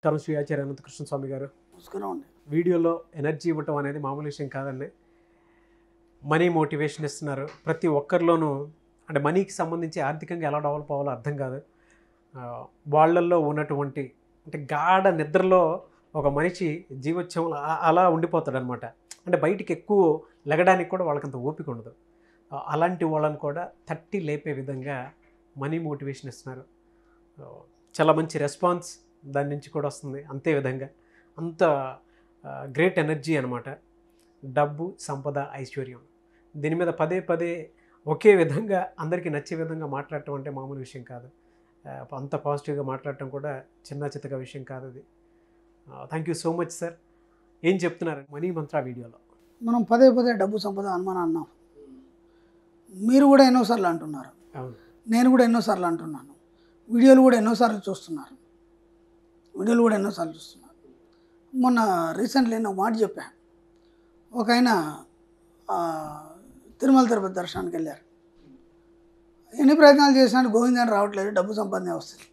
నమస్కారం శ్రీ ఆచార్య అనంత కృష్ణ స్వామి గారు నమస్కారం అండి వీడియోలో ఎనర్జీ ఇవ్వటం అనేది మామూలు విషయం కాదండి మనీ మోటివేషన్ ఇస్తున్నారు ప్రతి ఒక్కరిలోనూ అంటే మనీకి సంబంధించి ఆర్థికంగా ఎలా డెవలప్ అవ్వాలో అర్థం కాదు ఆ, వాళ్ళల్లో ఉన్నటువంటి అంటే గాఢ నిద్రలో ఒక మనిషి జీవోత్సవం అలా ఉండిపోతాడు అనమాట అంటే బయటికి ఎక్కువ లెగడానికి కూడా వాళ్ళకంత ఓపిక ఉండదు ఆ, అలాంటి వాళ్ళని కూడా తట్టి లేపే విధంగా మనీ మోటివేషన్ ఇస్తున్నారు ఆ, చాలా మంచి రెస్పాన్స్ దాని నుంచి కూడా వస్తుంది అంతే విధంగా అంత గ్రేట్ ఎనర్జీ అనమాట డబ్బు సంపద ఐశ్వర్యం దీని మీద పదే పదే ఒకే విధంగా అందరికీ నచ్చే విధంగా మాట్లాడటం అంటే మామూలు విషయం కాదు ఆ, అంత పాజిటివ్గా మాట్లాడటం కూడా చిన్న చిత్తగా విషయం కాదు అది thank you so much sir ఏం చెప్తున్నారు మనీ మంత్ర వీడియోలో మనం పదే పదే డబ్బు సంపద అనుమానం అన్నాం మీరు కూడా ఎన్నోసార్లు అంటున్నారు అవును నేను కూడా ఎన్నోసార్లు అంటున్నాను వీడియోలు కూడా ఎన్నోసార్లు చూస్తున్నారు వీడియోలు కూడా ఎన్నోసార్లు చూస్తున్నారు మొన్న రీసెంట్లీ నేను ఒక మాట చెప్పా ఒక ఆయన ఆ, తిరుమల తిరుపతి దర్శనానికి వెళ్ళారు ఎన్ని ప్రయత్నాలు చేసినా గోవిందని రావట్లేదు డబ్బు సంపాదనే వస్తుంది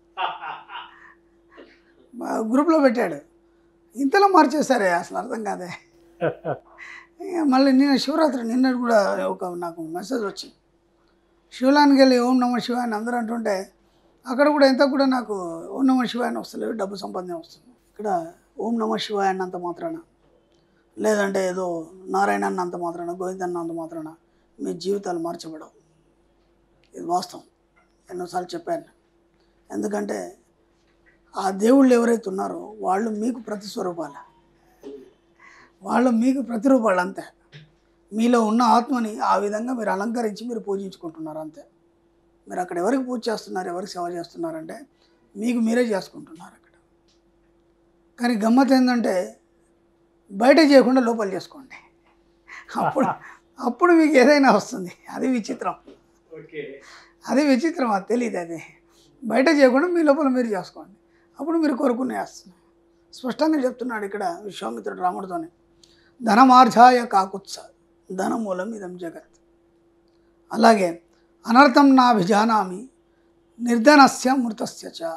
మా గ్రూప్లో పెట్టాడు ఇంతలో మార్చేశారే అసలు అర్థం కాదే ఇక మళ్ళీ నిన్న శివరాత్రి నిన్న కూడా ఒక నాకు మెసేజ్ వచ్చింది శివలానికి వెళ్ళి ఓం నమ శివాయ అని అందరూ అంటుంటే అక్కడ కూడా ఎంత కూడా నాకు ఓం నమ శివాయ అని వస్తలేదు డబ్బు సంపాదనే వస్తుంది ఇక్కడ ఓం నమ శివాయ అన్నంత మాత్రాన లేదంటే ఏదో నారాయణ అన్నంత మాత్రాన గోవింద అన్నంత మాత్రాన మీ జీవితాలు మార్చబడవు ఇది వాస్తవం ఎన్నోసార్లు చెప్పాను ఎందుకంటే ఆ దేవుళ్ళు ఎవరైతే ఉన్నారో వాళ్ళు మీకు ప్రతిస్వరూపాలు వాళ్ళు మీకు ప్రతిరూపాలు అంతే మీలో ఉన్న ఆత్మని ఆ విధంగా మీరు అలంకరించి మీరు పూజించుకుంటున్నారు అంతే మీరు అక్కడ ఎవరికి పూజ చేస్తున్నారు ఎవరికి సేవ చేస్తున్నారంటే మీకు మీరే చేసుకుంటున్నారు అక్కడ కానీ గమ్మత్ ఏంటంటే బయట చేయకుండా లోపల చేసుకోండి అప్పుడు అప్పుడు మీకు ఏదైనా వస్తుంది అది విచిత్రం ఓకే అది విచిత్రం అది తెలియదు అది బయట చేయకుండా మీ లోపల మీరు చేసుకోండి అప్పుడు మీరు కోరుకునే వస్తుంది స్పష్టంగా చెప్తున్నాడు ఇక్కడ విశ్వామిత్రుడు రాముడితోనే ధనమార్జాయ కాకుత్స ధనమూలం ఇదం జగత్ అలాగే అనర్థం నాభిజానామి నిర్ధనస్య మృతస్య చ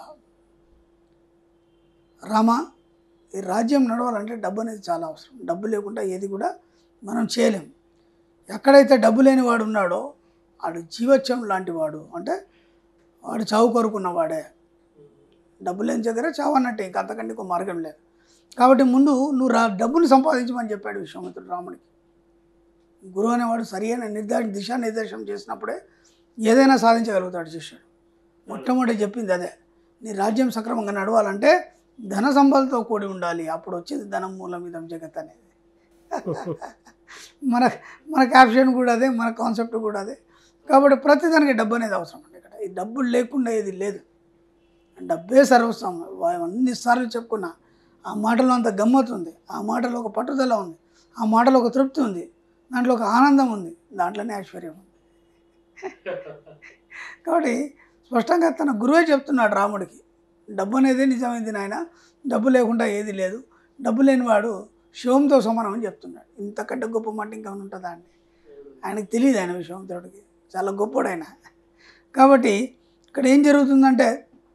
రామ ఈ రాజ్యం నడవాలంటే డబ్బు అనేది చాలా అవసరం డబ్బు లేకుండా ఏది కూడా మనం చేయలేం ఎక్కడైతే డబ్బు లేని వాడు ఉన్నాడో వాడు జీవోత్సవం లాంటి వాడు అంటే వాడు చావు కోరుకున్నవాడే డబ్బు లేని దగ్గర చావు అన్నట్టే ఇంక అంతకంటే ఇంకో మార్గం లేదు కాబట్టి ముందు నువ్వు రా డబ్బును సంపాదించమని చెప్పాడు విశ్వామిత్రుడు రాముడికి గురువు అనేవాడు సరి అయిన నిర్దేశ దిశానిర్దేశం చేసినప్పుడే ఏదైనా సాధించగలుగుతాడు శిష్యుడు మొట్టమొదటి చెప్పింది అదే నీ రాజ్యం సక్రమంగా నడవాలంటే ధన సంపదతో కూడి ఉండాలి అప్పుడు వచ్చేది ధనం మూలం ఇదం జగత్ అనేది మన మన క్యాప్షన్ కూడా అదే మన కాన్సెప్ట్ కూడా అదే కాబట్టి ప్రతిదానికి డబ్బు అనేది అవసరం అండి ఇక్కడ ఈ డబ్బు లేకుండా ఏది లేదు డబ్బే సర్వస్వం వా- అన్నిసార్లు చెప్పుకున్నా ఆ మాటలో అంత గమ్మత్ ఉంది ఆ మాటలో ఒక పట్టుదల ఉంది ఆ మాటలో ఒక తృప్తి ఉంది దాంట్లో ఒక ఆనందం ఉంది దాంట్లోనే ఐశ్వర్యం ఉంది కాబట్టి స్పష్టంగా తన గురువే చెప్తున్నాడు రాముడికి డబ్బు అనేది నిజమైంది నాయన డబ్బు లేకుండా ఏది లేదు డబ్బు లేనివాడు శివంతో సమానం అని చెప్తున్నాడు ఇంతకంటే గొప్ప మాట ఇంకా ఉంటుందా అండి ఆయనకు తెలియదు ఆయన విశ్వామిత్రుడికి చాలా గొప్పోడు ఆయన కాబట్టి ఇక్కడ ఏం జరుగుతుందంటే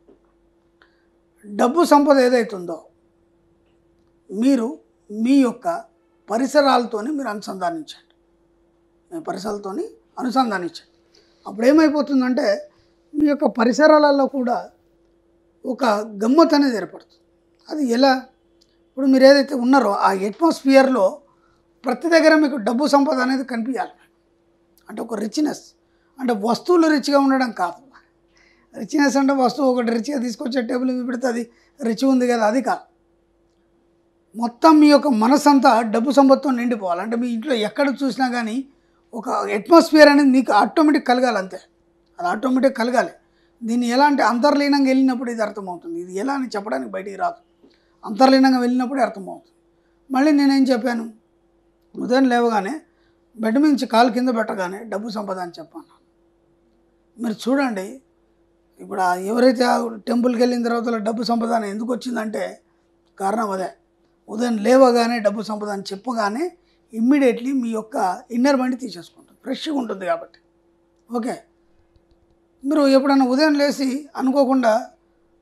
డబ్బు సంపద ఏదైతుందో మీరు మీ యొక్క పరిసరాలతోని మీరు అనుసంధానించండి మీ పరిసరాలతోని అనుసంధానించండి అప్పుడు ఏమైపోతుందంటే మీ యొక్క పరిసరాలలో కూడా ఒక గమ్మత్ అనేది ఏర్పడుతుంది అది ఎలా ఇప్పుడు మీరు ఏదైతే ఉన్నారో ఆ అట్మాస్ఫియర్లో ప్రతి దగ్గర మీకు డబ్బు సంపద అనేది కనిపించాలి అంటే ఒక రిచ్నెస్ అంటే వస్తువులు రిచ్గా ఉండడం కాదు రిచ్నెస్ అంటే వస్తువు ఒకటి రిచ్గా తీసుకొచ్చే టేబుల్ మీద పెడితే అది రిచ్ ఉంది కదా అది కాదు మొత్తం మీ యొక్క మనసంతా డబ్బు సంపత్తో నిండిపోవాలి అంటే మీ ఇంట్లో ఎక్కడ చూసినా కానీ ఒక అట్మాస్ఫియర్ అనేది మీకు ఆటోమేటిక్ కలగాలి అంతే అది ఆటోమేటిక్ కలగాలి దీన్ని ఎలా అంటే అంతర్లీనంగా వెళ్ళినప్పుడు ఇది అర్థమవుతుంది ఇది ఎలా అని చెప్పడానికి బయటికి రాదు అంతర్లీనంగా వెళ్ళినప్పుడే అర్థమవుతుంది మళ్ళీ నేనేం చెప్పాను ఉదయం లేవగానే బెడ్ మీద నుంచి కాలు కింద పెట్టగానే డబ్బు సంపద అని చెప్పాను మీరు చూడండి ఇప్పుడు ఆ ఎవరైతే ఆ టెంపుల్కి వెళ్ళిన తర్వాత డబ్బు సంపద అని ఎందుకు వచ్చిందంటే కారణం అదే ఉదయం లేవగానే డబ్బు సంపద అని చెప్పగానే ఇమ్మీడియట్లీ మీ యొక్క ఇన్నర్ మైండ్ తీసేసుకుంటుంది ఫ్రెష్గా ఉంటుంది కాబట్టి ఓకే మీరు ఎప్పుడైనా ఉదయం లేచి అనుకోకుండా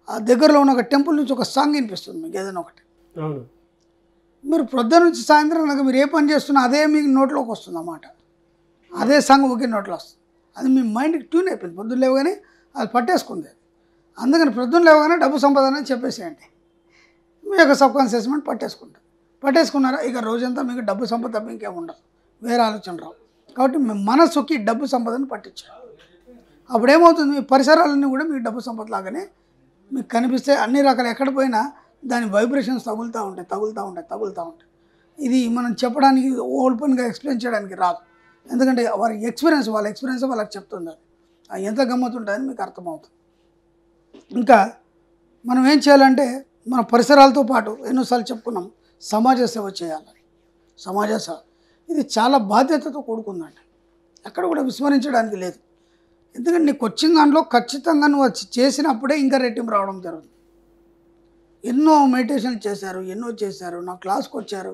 ఆ దగ్గరలో ఉన్న ఒక టెంపుల్ నుంచి ఒక సాంగ్ వినిపిస్తుంది మీకు ఏదైనా ఒకటి అవును మీరు ప్రొద్దు నుంచి సాయంత్రం దాకా మీరు ఏ పని చేస్తున్నా అదే మీకు నోట్లోకి వస్తుంది అన్నమాట అదే సాంగ్ ఒకే నోట్లో వస్తుంది అది మీ మైండ్కి ట్యూన్ అయిపోయింది పొద్దున్న లేవగానే అది పట్టేసుకుంది అందుకని ప్రొద్దున లేవగానే డబ్బు సంపాదన అని చెప్పేసేయండి మీ యొక్క సబ్ కాన్షియస్ మైండ్ పట్టేసుకుంటుంది పట్టేసుకున్నారా ఇక రోజంతా మీకు డబ్బు సంపద తప్ప ఇంకేం ఉండదు వేరే ఆలోచన రావు కాబట్టి మీ మనసుకి డబ్బు సంపదను పట్టించాలి అప్పుడు ఏమవుతుంది మీ పరిసరాలన్నీ కూడా మీకు డబ్బు సంపద లాగానే మీకు కనిపిస్తే అన్ని రకాల ఎక్కడ పోయినా దాని వైబ్రేషన్స్ తగులుతూ ఉంటాయి తగులుతూ ఉంటాయి తగులుతూ ఉంటాయి ఇది మనం చెప్పడానికి ఓపెన్గా ఎక్స్ప్లెయిన్ చేయడానికి రాదు ఎందుకంటే వారి ఎక్స్పీరియన్స్ వాళ్ళ ఎక్స్పీరియన్స్ వాళ్ళకి చెప్తుంది అది అది ఎంత గమ్మతుంటుందని మీకు అర్థమవుతుంది ఇంకా మనం ఏం చేయాలంటే మన పరిసరాలతో పాటు ఎన్నోసార్లు చెప్పుకున్నాం సమాజ సేవ చేయాలి సమాజ సేవ ఇది చాలా బాధ్యతతో కూడుకుందండి ఎక్కడ కూడా విస్మరించడానికి లేదు ఎందుకంటే నీకు వచ్చిన దాంట్లో ఖచ్చితంగా నువ్వు వచ్చి చేసినప్పుడే ఇంకా రెట్టింపు రావడం జరుగుతుంది ఎన్నో మెడిటేషన్లు చేశారు ఎన్నో చేశారు నా క్లాస్కి వచ్చారు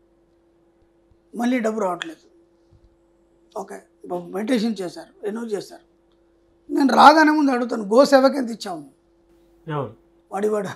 మళ్ళీ డబ్బు రావట్లేదు ఓకే మెడిటేషన్ చేశారు ఎన్నో చేశారు నేను రాగానే ముందు అడుగుతాను గో సేవకి ఎంత ఇచ్చాము అవును వాడి వాడు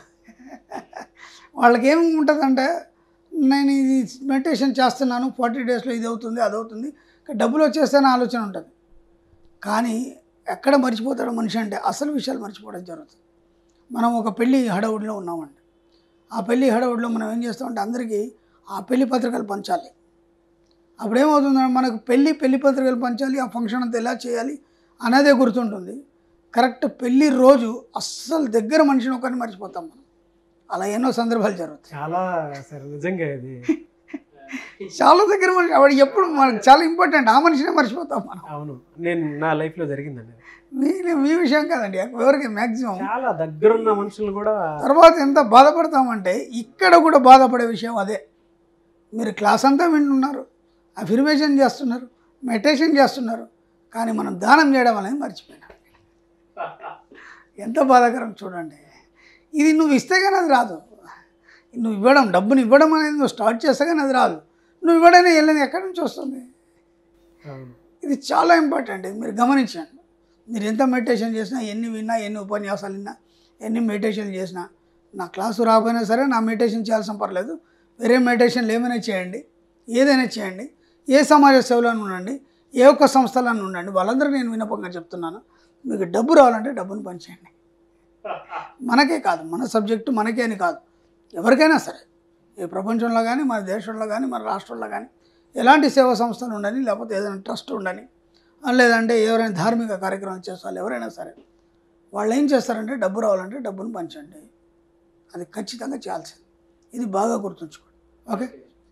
వాళ్ళకి ఏమి ఉంటుందంటే నేను ఇది మెడిటేషన్ చేస్తున్నాను ఫార్టీ డేస్లో ఇది అవుతుంది అది అవుతుంది ఇంకా డబ్బులు వచ్చేస్తేనే ఆలోచన ఉంటుంది కానీ ఎక్కడ మర్చిపోతాడో మనిషి అంటే అసలు విషయాలు మర్చిపోవడం జరుగుతుంది మనం ఒక పెళ్ళి హడావుడిలో ఉన్నామండి ఆ పెళ్ళి హడావుడిలో మనం ఏం చేస్తామంటే అందరికీ ఆ పెళ్లి పత్రికలు పంచాలి అప్పుడు ఏమవుతుందంటే మనకు పెళ్ళి పెళ్లి పత్రికలు పంచాలి ఆ ఫంక్షన్ అంతా ఎలా చేయాలి అనేదే గుర్తుంటుంది కరెక్ట్ పెళ్ళి రోజు అస్సలు దగ్గర మనిషిని ఒకరిని మర్చిపోతాం మనం అలా ఎన్నో సందర్భాలు జరుగుతాయి చాలా సార్ నిజంగా ఇది చాలా దగ్గర మనిషి ఆవిడ ఎప్పుడు మనకు చాలా ఇంపార్టెంట్ ఆ మనిషినే మర్చిపోతాం మనం అవును నేను నా లైఫ్లో జరిగిందండి మీ మీ విషయం కాదండి ఎవరికి మ్యాక్సిమం చాలా దగ్గరున్న మనుషులు కూడా తర్వాత ఎంత బాధపడతామంటే ఇక్కడ కూడా బాధపడే విషయం అదే మీరు క్లాస్ అంతా వింటున్నారు అఫిర్మేషన్ చేస్తున్నారు మెడిటేషన్ చేస్తున్నారు కానీ మనం దానం చేయడం అనేది మర్చిపోయినాం ఎంత బాధాకరం చూడండి ఇది నువ్వు ఇస్తే కానీ అది రాదు నువ్వు ఇవ్వడం డబ్బుని ఇవ్వడం అనేది నువ్వు స్టార్ట్ చేస్తే కానీ అది రాదు నువ్వు ఇవ్వడమే వెళ్ళింది ఎక్కడి నుంచి వస్తుంది అవును ఇది చాలా ఇంపార్టెంట్ ఇది మీరు గమనించండి మీరు ఎంత మెడిటేషన్ చేసినా ఎన్ని విన్నా ఎన్ని ఉపన్యాసాలు విన్నా ఎన్ని మెడిటేషన్ చేసినా నా క్లాసు రాకపోయినా సరే నా మెడిటేషన్ చేయాల్సిన పర్లేదు వేరే మెడిటేషన్లు ఏమైనా చేయండి ఏదైనా చేయండి ఏ సమాజ సేవలో ఉండండి ఏ ఒక్క సంస్థలో ఉండండి వాళ్ళందరికీ నేను వినపంగా చెప్తున్నాను మీకు డబ్బు రావాలంటే డబ్బును పంచేయండి మనకే కాదు మన సబ్జెక్టు మనకే అని కాదు ఎవరికైనా సరే ఈ ప్రపంచంలో కానీ మన దేశంలో కానీ మన రాష్ట్రంలో కానీ ఎలాంటి సేవా సంస్థలు ఉండని లేకపోతే ఏదైనా ట్రస్ట్ ఉండని ఆ, లేదంటే ఎవరైనా ధార్మిక కార్యక్రమాలు చేస్తారు ఎవరైనా సరే వాళ్ళు ఏం చేస్తారంటే డబ్బు రావాలంటే డబ్బును పంచండి అది ఖచ్చితంగా చేయాల్సింది ఇది బాగా గుర్తుంచుకోండి ఓకే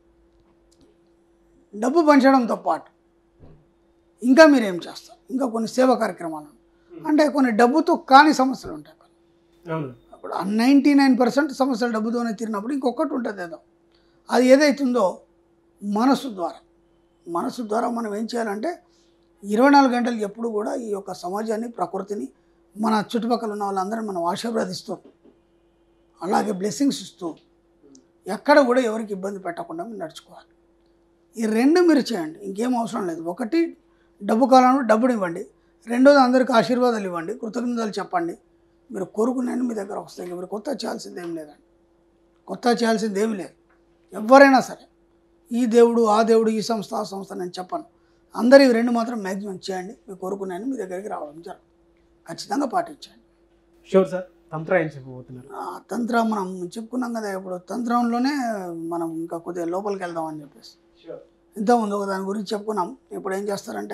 డబ్బు పంచడంతో పాటు ఇంకా మీరు ఏం చేస్తారు ఇంకా కొన్ని సేవా కార్యక్రమాలు ఉంటాయి. అంటే కొన్ని డబ్బుతో కాని సమస్యలు ఉంటాయి కొన్ని. అవును అప్పుడు నైంటీ నైన్ పర్సెంట్ సమస్యలు డబ్బుతోనే తీరినప్పుడు ఇంకొకటి ఉంటుంది ఏదో అది ఏదైతుందో మనసు ద్వారా మనసు ద్వారా మనం ఏం చేయాలంటే ఇరవై నాలుగు గంటలు ఎప్పుడు కూడా ఈ యొక్క సమాజాన్ని ప్రకృతిని మన చుట్టుపక్కల ఉన్న వాళ్ళందరినీ మనం ఆశీర్వదిస్తూ అలాగే బ్లెస్సింగ్స్ ఇస్తూ ఎక్కడ కూడా ఎవరికి ఇబ్బంది పెట్టకుండా మీరు నడుచుకోవాలి ఈ రెండు మీరు చేయండి ఇంకేం అవసరం లేదు ఒకటి డబ్బు కావాలన్నప్పుడు డబ్బుని ఇవ్వండి రెండోది అందరికీ ఆశీర్వాదాలు ఇవ్వండి కృతజ్ఞతలు చెప్పండి మీరు కోరుకున్నాను మీ దగ్గర వస్తాయి ఇంకా మీరు కొత్త చేయాల్సింది ఏం లేదండి కొత్త చేయాల్సింది ఏమి లేదు ఎవరైనా సరే ఈ దేవుడు ఆ దేవుడు ఈ సంస్థ ఆ సంస్థ నేను చెప్పను అందరూ ఇవి రెండు మాత్రం మ్యాక్సిమం చేయండి మీరు కోరుకున్నాను మీ దగ్గరికి రావడం జరుగుతుంది ఖచ్చితంగా పాటించండి షూర్ సార్ తంత్ర ఏం చెప్పబోతున్నారు ఆ తంత్రం మనం చెప్పుకున్నాం కదా ఇప్పుడు తంత్రంలోనే మనం ఇంకా కొద్దిగా లోపలికి వెళ్దామని చెప్పేసి ఇంతకుముందు ఒక దాని గురించి చెప్పుకున్నాం ఇప్పుడు ఏం చేస్తారంటే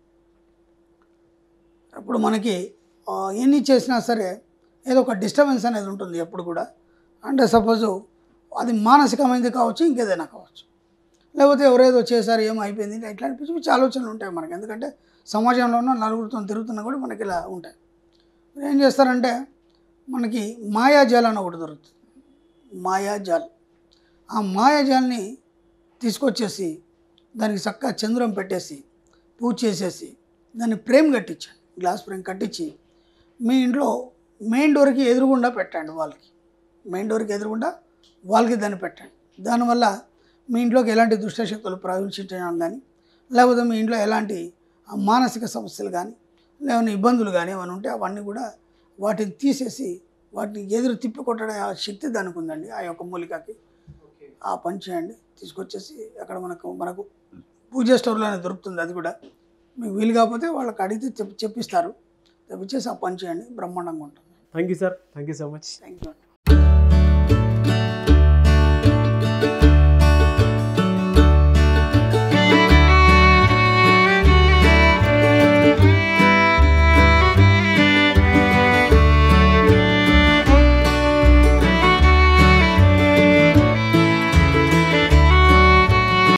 ఇప్పుడు మనకి ఆ, ఎన్ని చేసినా సరే ఏదో ఒక డిస్టర్బెన్స్ అనేది ఉంటుంది ఎప్పుడు కూడా అంటే సపోజు అది మానసికమైనది కావచ్చు ఇంకేదైనా కావచ్చు లేకపోతే ఎవరేదో చేశారు ఏమో అయిపోయింది ఇట్లాంటి పిచ్చి పిచ్చి ఆలోచనలు ఉంటాయి మనకి ఎందుకంటే సమాజంలో ఉన్న నలుగురితో తిరుగుతున్నా కూడా మనకి ఇలా ఉంటాయి మీరు ఏం చేస్తారంటే మనకి మాయాజాల్ అని ఒకటి దొరుకుతుంది మాయాజాల్ ఆ మాయాజాల్ని తీసుకొచ్చేసి దానికి చక్కగా చంద్రం పెట్టేసి పూజ చేసేసి దాన్ని ఫ్రేమ్ కట్టించండి గ్లాస్ ఫ్రేమ్ కట్టించి మీ ఇంట్లో మెయిన్ డోర్కి ఎదురుగుండా పెట్టండి వాళ్ళకి మెయిన్ డోర్కి ఎదురుగుండా వాళ్ళకి దాన్ని పెట్టండి దానివల్ల మీ ఇంట్లోకి ఎలాంటి దుష్టశక్తులు ప్రవేశించడం కానీ లేకపోతే మీ ఇంట్లో ఎలాంటి ఆ, మానసిక సమస్యలు కానీ లేవన్నా ఇబ్బందులు కానీ ఏమైనా ఉంటే అవన్నీ కూడా వాటిని తీసేసి వాటిని ఎదురు తిప్పి కొట్టడే ఆ శక్తి దానికి ఉందండి ఆ యొక్క మూలికకి ఆ పని చేయండి తీసుకొచ్చేసి అక్కడ మనకు మనకు పూజ స్టోర్లోనే దొరుకుతుంది అది కూడా మీకు వీలు కాకపోతే వాళ్ళకి అడిగితే చెప్పి చెప్పిస్తారు తెప్పించేసి ఆ పని చేయండి బ్రహ్మాండంగా ఉంటుంది thank you sir thank you so much thank you